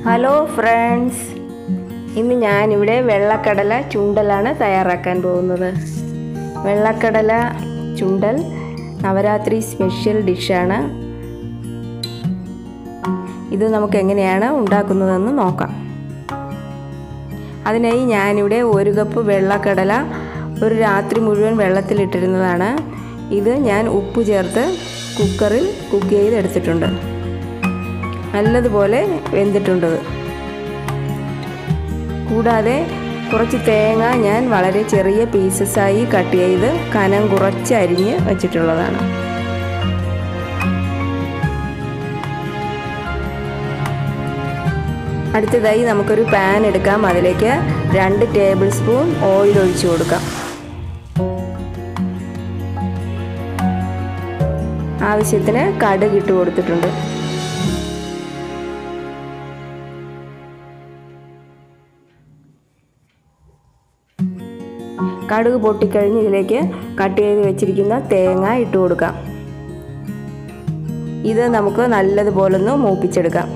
hello friends ഇന്ന് ഞാനിവിടെ വെള്ളക്കടല ചുണ്ടലാണ് തയ്യാറാക്കാൻ പോകുന്നത് വെള്ളക്കടല ചുണ്ടൽ നവരാത്രി സ്പെഷ്യൽ ഡിഷാണ് ഇത് നമുക്ക് എങ്ങനെയാണ് ഉണ്ടാക്കുന്നതെന്ന് നോക്കാം അതിനായി ഞാനിവിടെ ഒരു കപ്പ് വെള്ളക്കടല ഒരു രാത്രി മുഴുവൻ വെള്ളത്തിലിട്ടിരുന്നതാണ് ഇത് ഞാൻ ഉപ്പ് ചേർത്ത് കുക്കറിൽ കുക്ക് ചെയ്തെടുത്തിട്ടുണ്ട് നല്ലതുപോലെ വെന്തിട്ടുണ്ട് കൂടാതെ കുറച്ച് തേങ്ങ ഞാൻ വളരെ ചെറിയ പീസസായി കട്ട് ചെയ്ത് കനം കുറച്ച് അരിഞ്ഞ് വെച്ചിട്ടുള്ളതാണ് അടുത്തതായി നമുക്കൊരു പാൻ എടുക്കാം അതിലേക്ക് രണ്ട് ടേബിൾ സ്പൂൺ ഓയിൽ ഒഴിച്ചു കൊടുക്കാം ആവശ്യത്തിന് കടുക് ഇട്ട് കൊടുത്തിട്ടുണ്ട് കടുക് പൊട്ടിക്കഴിഞ്ഞ് ഇതിലേക്ക് കട്ട് ചെയ്ത് വെച്ചിരിക്കുന്ന തേങ്ങ ഇട്ട് കൊടുക്കാം ഇത് നമുക്ക് നല്ലതുപോലൊന്ന് മൂപ്പിച്ചെടുക്കാം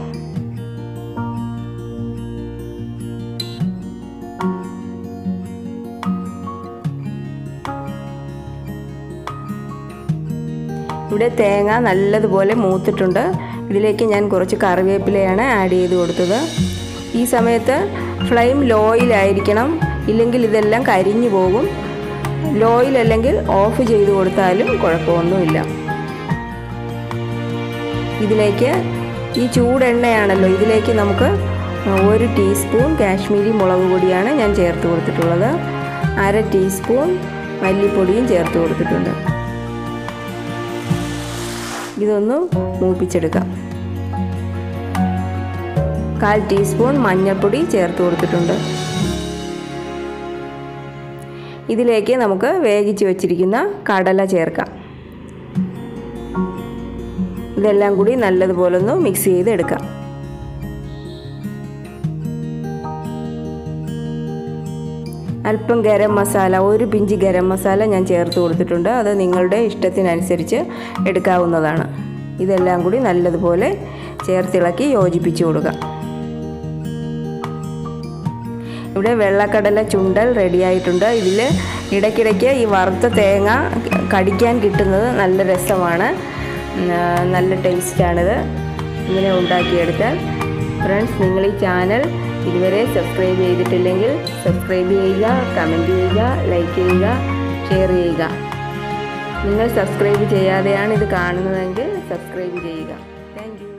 ഇവിടെ തേങ്ങ നല്ലതുപോലെ മൂത്തിട്ടുണ്ട് ഇതിലേക്ക് ഞാൻ കുറച്ച് കറിവേപ്പിലയാണ് ആഡ് ചെയ്ത് കൊടുത്തത് ഈ സമയത്ത് ഫ്ലെയിം ലോയിലായിരിക്കണം ഇല്ലെങ്കിൽ ഇതെല്ലാം കരിഞ്ഞു പോകും ലോയിൽ അല്ലെങ്കിൽ ഓഫ് ചെയ്ത് കൊടുത്താലും കുഴപ്പമൊന്നുമില്ല ഇതിലേക്ക് ഈ ചൂടെണ്ണയാണല്ലോ ഇതിലേക്ക് നമുക്ക് ഒരു ടീസ്പൂൺ കാശ്മീരി മുളക് പൊടിയാണ് ഞാൻ ചേർത്ത് കൊടുത്തിട്ടുള്ളത് അര ടീസ്പൂൺ മല്ലിപ്പൊടിയും ചേർത്ത് കൊടുത്തിട്ടുണ്ട് ഇതൊന്ന് മൂപ്പിച്ചെടുക്കാം കാൽ ടീസ്പൂൺ മഞ്ഞൾപ്പൊടി ചേർത്ത് കൊടുത്തിട്ടുണ്ട് ഇതിലേക്ക് നമുക്ക് വേവിച്ച് വെച്ചിരിക്കുന്ന കടല ചേർക്കാം ഇതെല്ലാം കൂടി നല്ലതുപോലെ ഒന്ന് മിക്സ് ചെയ്ത് എടുക്കാം അല്പം ഗരം മസാല ഒരു പിഞ്ച് ഗരം മസാല ഞാൻ ചേർത്ത് കൊടുത്തിട്ടുണ്ട് അത് നിങ്ങളുടെ ഇഷ്ടത്തിനനുസരിച്ച് എടുക്കാവുന്നതാണ് ഇതെല്ലാം കൂടി നല്ലതുപോലെ ചേർത്തിളക്കി യോജിപ്പിച്ച് കൊടുക്കാം ഇവിടെ വെള്ളക്കടല ചുണ്ടൽ റെഡിയായിട്ടുണ്ട് ഇതിൽ ഇടയ്ക്കിടയ്ക്ക് ഈ വറുത്ത തേങ്ങ കടിക്കാൻ കിട്ടുന്നത് നല്ല രസമാണ് നല്ല ടേസ്റ്റാണിത് ഇങ്ങനെ ഉണ്ടാക്കിയെടുത്താൽ ഫ്രണ്ട്സ് നിങ്ങൾ ഈ ചാനൽ ഇതുവരെ സബ്സ്ക്രൈബ് ചെയ്തിട്ടില്ലെങ്കിൽ സബ്സ്ക്രൈബ് ചെയ്യുക കമൻറ്റ് ചെയ്യുക ലൈക്ക് ചെയ്യുക ഷെയർ ചെയ്യുക നിങ്ങൾ സബ്സ്ക്രൈബ് ചെയ്യാതെയാണ് ഇത് കാണുന്നതെങ്കിൽ സബ്സ്ക്രൈബ് ചെയ്യുക താങ്ക്